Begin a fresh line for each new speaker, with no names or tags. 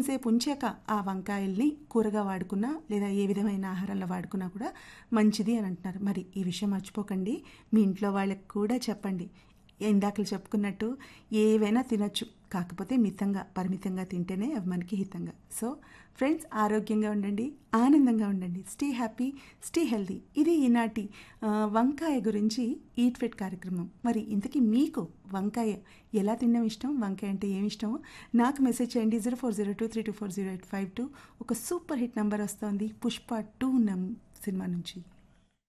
సేపు ఉంచాక ఆ వంకాయల్ని కూరగా వాడుకున్నా లేదా ఏ విధమైన ఆహారంలో వాడుకున్నా కూడా మంచిది అని అంటున్నారు మరి ఈ విషయం మర్చిపోకండి మీ ఇంట్లో వాళ్ళకి కూడా చెప్పండి ఇందాకలు చెప్పుకున్నట్టు ఏవైనా తినొచ్చు కాకపోతే మితంగా పరిమితంగా తింటేనే అవి మనకి హితంగా సో ఫ్రెండ్స్ ఆరోగ్యంగా ఉండండి ఆనందంగా ఉండండి స్టే హ్యాపీ స్టే హెల్దీ ఇది ఈనాటి ఆ, వంకాయ గురించి ఈట్ ఫిట్ కార్యక్రమం మరి ఇంతకీ మీకు వంకాయ ఎలా తినడం ఇష్టం వంకాయ అంటే ఏమి ఇష్టమో నాకు మెసేజ్ చేయండి zero four zero two three two four zero eight five two ఒక సూపర్ హిట్ నెంబర్ వస్తోంది పుష్ప టూ నం సినిమా నుంచి